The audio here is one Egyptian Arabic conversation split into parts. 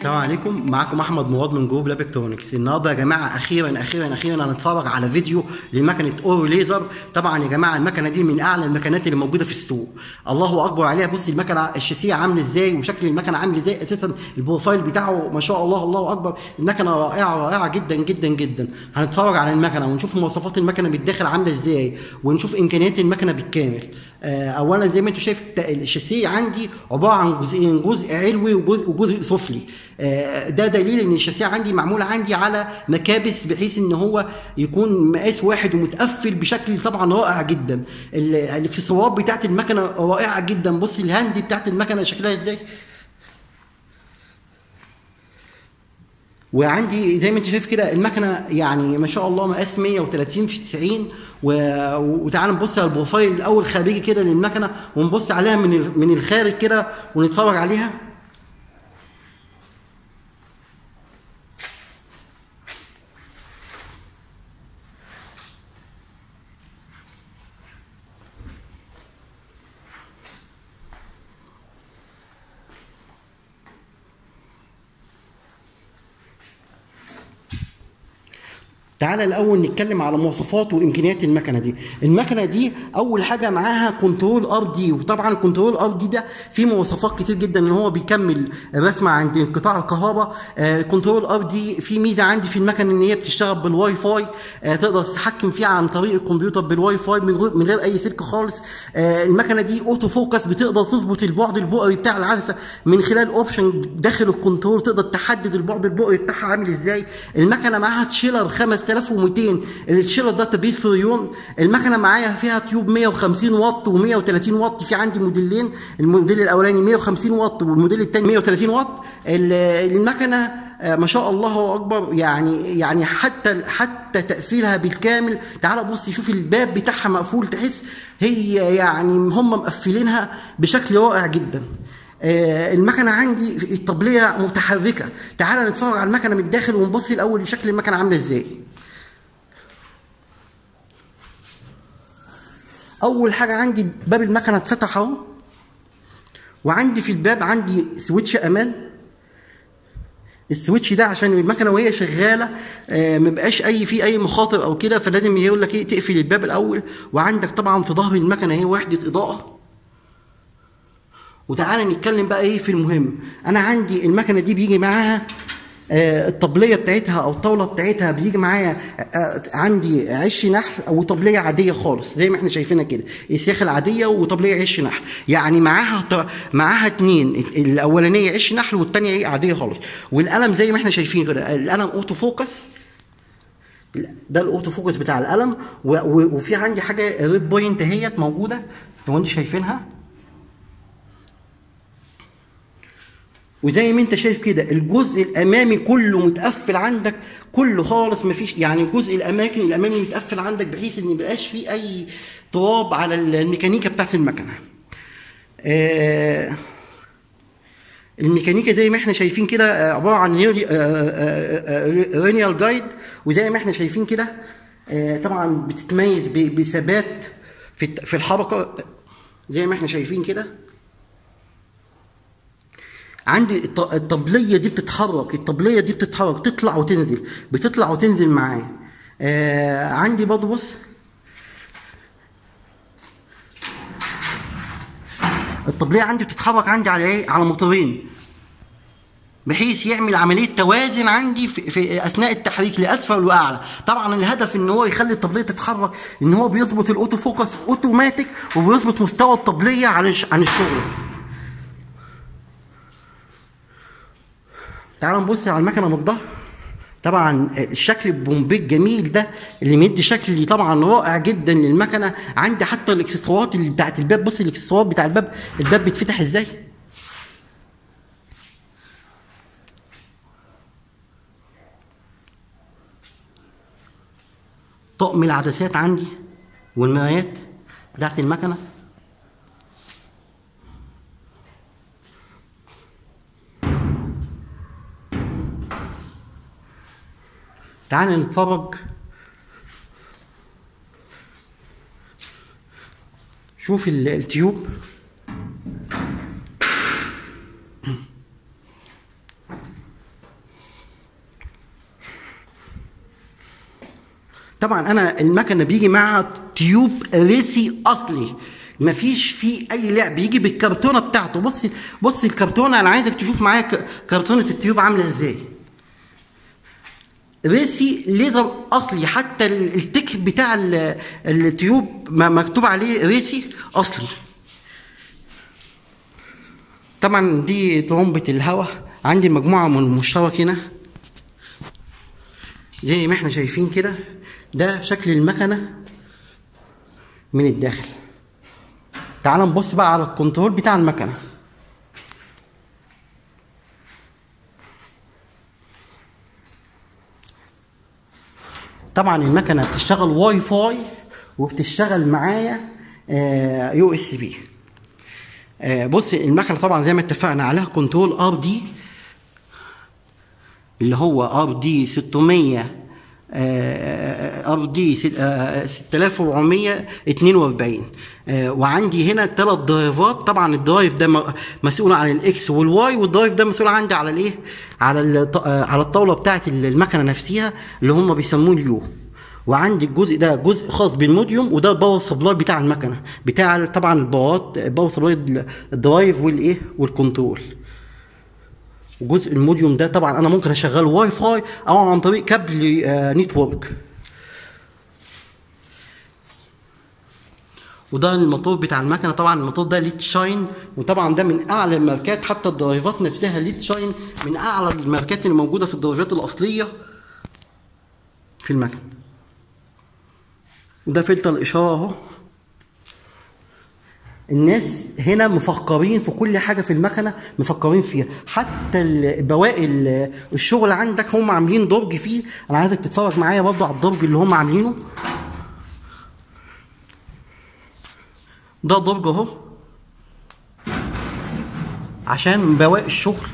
السلام عليكم معكم احمد مراد من جروب لاب الكترونكس النهارده يا جماعه اخيرا اخيرا اخيرا هنتفرج على فيديو لمكنه اورو ليزر طبعا يا جماعه المكنه دي من اعلى المكنات اللي موجوده في السوق الله اكبر عليها بص المكنه الشاسيه عامل ازاي وشكل المكنه عامل ازاي اساسا البروفايل بتاعه ما شاء الله الله اكبر المكنه رائعه رائعه جدا جدا جدا هنتفرج على المكنه ونشوف مواصفات المكنه بالداخل عامله ازاي ونشوف امكانيات المكنه بالكامل آه، اولا زي ما انتم شايف الت- الشاسيه عندي عباره عن جزئين جزء علوي وجزء وجزء سفلي آه، ده دليل ان الشاسيه عندي معمول عندي على مكابس بحيث ان هو يكون مقاس واحد ومتقفل بشكل طبعا رائع جدا ال- الاكسسوارات بتاعت المكنه رائعه جدا بص الهاندي بتاعت المكنه شكلها ازاي وعندي زي ما انت شايف كده المكنه يعني ما شاء الله مقاس 130 في 90 و... وتعال نبص على البروفايل الاول خارجي كده للمكنه ونبص عليها من ال- من الخارج كده ونتفرج عليها تعالى الاول نتكلم على مواصفات وامكانيات المكنه دي المكنه دي اول حاجه معاها كنترول ار دي وطبعا الكنترول ار دي ده فيه مواصفات كتير جدا ان هو بيكمل رسمه عند انقطاع الكهرباء آه الكنترول ار دي في ميزه عندي في المكنه ان هي بتشتغل بالواي فاي آه تقدر تتحكم فيها عن طريق الكمبيوتر بالواي فاي من غير من غير اي سلك خالص آه المكنه دي اوتو فوكس بتقدر تظبط البعد البؤري بتاع العدسه من خلال اوبشن داخل الكنترول تقدر تحدد البعد البؤري بتاعها عامل ازاي المكنه معاها تشيلر 5200 التشيلر ده تبريد فريون المكنه معايا فيها تيوب 150 واط و130 واط في عندي موديلين الموديل الاولاني 150 واط والموديل الثاني 130 واط ال- المكنه آه، ما شاء الله اكبر يعني يعني حتى حتى تقفيلها بالكامل تعال بص شوف الباب بتاعها مقفول تحس هي يعني هم مقفلينها بشكل رائع جدا آه، المكنه عندي الطبليه متحركه تعال نتفرج على المكنه من الداخل ونبص الاول لشكل المكنه عامله ازاي اول حاجه عندي باب المكنه اتفتح اهو وعندي في الباب عندي سويتش امان السويتش ده عشان المكنه وهي شغاله آه ما بقاش اي في اي مخاطر او كده فلازم يقول لك ايه تقفل الباب الاول وعندك طبعا في ظهر المكنه اهي وحده اضاءه وتعالى نتكلم بقى ايه في المهم انا عندي المكنه دي بيجي معاها آه، الطبليه بتاعتها او الطاوله بتاعتها بيجي معايا آه، عندي عش نحل او طبليه عاديه خالص زي ما احنا شايفينها كده السياخه العاديه وطبليه عش نحل يعني معاها ط- معاها اتنين الاولانيه عش نحل والثانيه ايه عاديه خالص والقلم زي ما احنا شايفين كده القلم اوتو فوكس ده الاوتو فوكس بتاع القلم و- و- وفي عندي حاجه ريد بوينت اهيت موجوده لو انتوا شايفينها وزي ما انت شايف كده الجزء الامامي كله متقفل عندك كله خالص مفيش يعني الجزء الاماكن الامامي متقفل عندك بحيث ان ميبقاش فيه اي تراب على الميكانيكا بتاعت المكنه آه الميكانيكا زي ما احنا شايفين كده آه، عباره عن رينيال جايد وزي ما احنا شايفين كده آه، طبعا بتتميز ب- بثبات في الت- في الحركه زي ما احنا شايفين كده عندي الط- الطبليه دي بتتحرك الطبليه دي بتتحرك تطلع وتنزل بتطلع وتنزل معاه آه عندي برضه بص الطبليه عندي بتتحرك عندي على ايه على موتورين بحيث يعمل عمليه توازن عندي في, في اثناء التحريك لاسفل واعلى طبعا الهدف ان هو يخلي الطبليه تتحرك ان هو بيظبط الاوتو فوكس اوتوماتيك وبيظبط مستوى الطبليه عن الش- عن الشغل تعالوا نبص على المكنه من الظهر طبعا الشكل البومبي الجميل ده اللي مدي شكل طبعا رائع جدا للمكنه عندي حتى الاكسسوارات اللي بتاعت الباب بص الاكسسوارات بتاع الباب الباب بيتفتح ازاي طقم العدسات عندي والمرايات بتاعت المكنه تعال نتفرج شوف ال- التيوب طبعا انا المكنه بيجي معاها تيوب ريسي اصلي مفيش فيه اي لعب بيجي بالكرتونه بتاعته بص بص الكرتونه انا عايزك تشوف معايا ك- كرتونه التيوب عامله ازاي ريسي ليزر اصلي حتى ال- التك بتاع ال- التيوب ما مكتوب عليه ريسي اصلي طبعا دي طرمبة الهواء عندي مجموعة من المشترك هنا زي ما احنا شايفين كده ده شكل المكنة من الداخل تعال نبص بقى على الكنترول بتاع المكنة طبعا المكنة بتشتغل واي فاي وبتشتغل معايا يو اس بي بص المكنة طبعا زي ما اتفقنا عليها كنترول ار دي اللي هو ار دي 600 ار دي 6442 آه، وعندي هنا ثلاث درايفات طبعا الدرايف ده م- مسؤول عن الاكس والواي والدرايف ده مسؤول عندي على الايه على الط- آه، على الطاوله بتاعه المكنه نفسها اللي هم بيسموه اليو وعندي الجزء ده جزء خاص بالموديوم وده الباور سبلاي بتاع المكنه بتاع طبعا الباورات الباور سبلاي الدرايف والايه والكنترول وجزء الموديوم ده طبعا انا ممكن اشغله واي فاي او عن طريق كابل آه، نتورك وده الموتور بتاع المكنه طبعا الموتور ده ليد شاين وطبعا ده من اعلى الماركات حتى الدرايفات نفسها ليد شاين من اعلى الماركات اللي موجوده في الدرايفات الاصليه في المكنه وده فلتر الاشاره اهو الناس هنا مفكرين في كل حاجه في المكنه مفكرين فيها حتى ال- بواقي ال- الشغل عندك هم عاملين درج فيه انا عايزك تتفرج معايا برضه على الدرج اللي هم عاملينه ده درج اهو عشان بواقي الشغل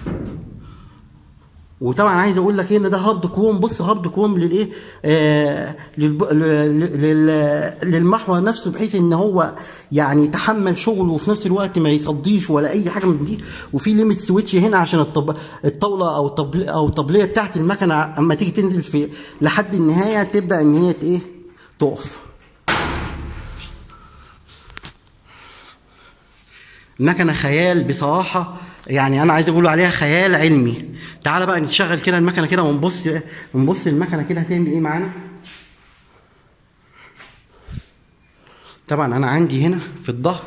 وطبعا عايز اقول لك ان ده هارد كروم بص هارد كروم للايه آه للب... لل... لل... للمحور نفسه بحيث ان هو يعني يتحمل شغله وفي نفس الوقت ما يصديش ولا اي حاجه من دي وفي ليميت سويتش هنا عشان الطب... الطاوله او الطبل... او الطبليه بتاعت المكنه اما تيجي تنزل في لحد النهايه تبدا ان هي ت- ايه تقف المكنه خيال بصراحه يعني انا عايز اقول عليها خيال علمي تعال بقى نشغل كده المكنه كده ونبص ونبص المكنه كده هتعمل ايه معانا طبعا انا عندي هنا في الظهر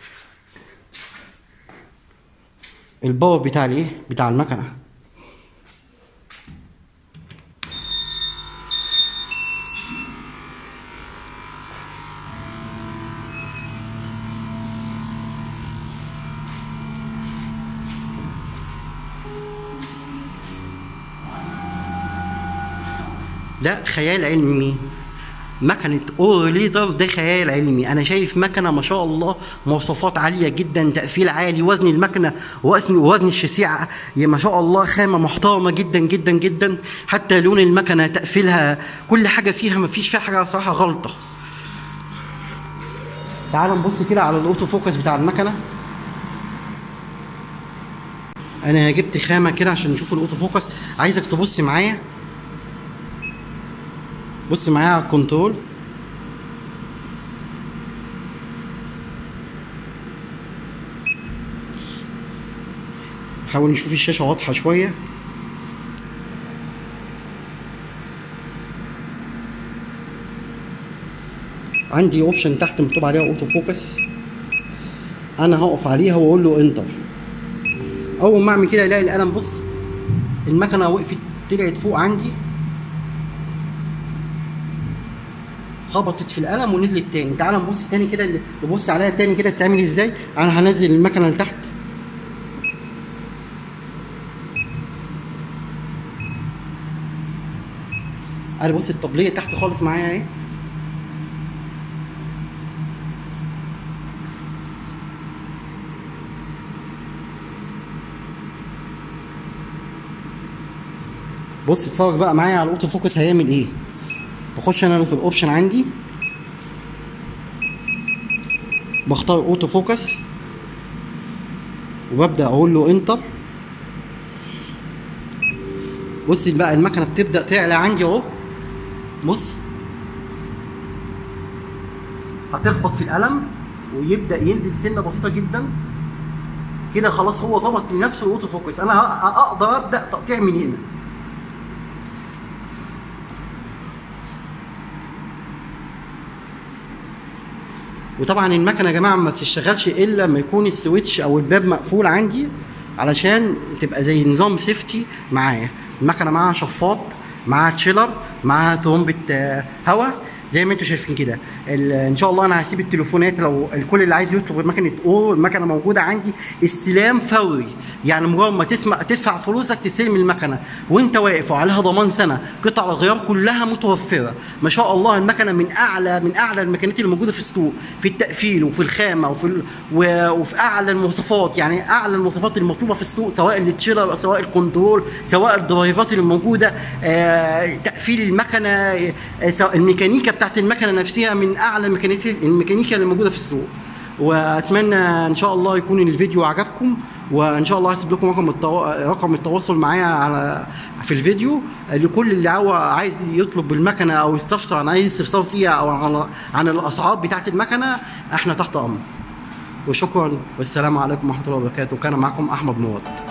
الباور بتاع الايه بتاع المكنه ده خيال علمي مكنة اور ليزر ده خيال علمي انا شايف مكنة ما شاء الله مواصفات عالية جدا تقفيل عالي وزن المكنة وزن وزن الشاسيع يا ما شاء الله خامة محترمة جدا جدا جدا حتى لون المكنة تقفيلها كل حاجة فيها ما فيش فيها حاجة صراحة غلطة تعال نبص كده على الاوتو فوكس بتاع المكنة انا جبت خامة كده عشان نشوف الاوتو فوكس عايزك تبص معايا بص معايا على الكنترول حاول نشوف الشاشة واضحة شوية عندي اوبشن تحت مكتوب عليها اوتو فوكس انا هقف عليها واقول له انتر اول ما اعمل كده الاقي القلم بص المكنه وقفت طلعت فوق عندي خبطت في القلم ونزلت تاني تعال نبص تاني كده نبص عليها تاني كده بتعمل ازاي انا هنزل المكنه لتحت انا بص الطبليه تحت خالص معايا اهي بص اتفرج بقى معايا على الاوتو فوكس هيعمل ايه بخش انا في الاوبشن عندي بختار اوتو فوكس وببدا اقول له انتر بص بقى المكنه بتبدا تعلى عندي اهو بص هتخبط في القلم ويبدا ينزل سنه بسيطه جدا كده خلاص هو ظبط لنفسه الاوتو فوكس انا ه- اقدر ابدا تقطيع من هنا وطبعا المكنه يا جماعه ما تشتغلش الا لما يكون السويتش او الباب مقفول عندي علشان تبقى زي نظام سيفتي معايا المكنه معاها شفاط معاها تشيلر معاها ترومبه آه، هواء زي ما انتم شايفين كده ال- ان شاء الله انا هسيب التليفونات لو الكل اللي عايز يطلب مكنه او المكنه موجوده عندي استلام فوري يعني مجرد ما تسمع تدفع فلوسك تستلم المكنه وانت واقف وعليها ضمان سنه قطع الغيار كلها متوفره ما شاء الله المكنه من اعلى من اعلى المكانات اللي موجوده في السوق في التقفيل وفي الخامه وفي ال... و... وفي اعلى المواصفات يعني اعلى المواصفات المطلوبه في السوق سواء التشيلر سواء الكنترول سواء الدرايفات اللي موجوده آه... تقفيل المكنه آه... سواء الميكانيكا بتاعت المكنه نفسها من اعلى الميكانيكا الميكانيكا اللي موجوده في السوق واتمنى ان شاء الله يكون الفيديو عجبكم وان شاء الله هسيب لكم رقم التو... رقم التواصل معايا على في الفيديو لكل اللي هو عايز يطلب المكنه او يستفسر عن اي استفسار فيها او عن عن الاسعار بتاعت المكنه احنا تحت امر وشكرا والسلام عليكم ورحمه الله وبركاته كان معكم احمد مراد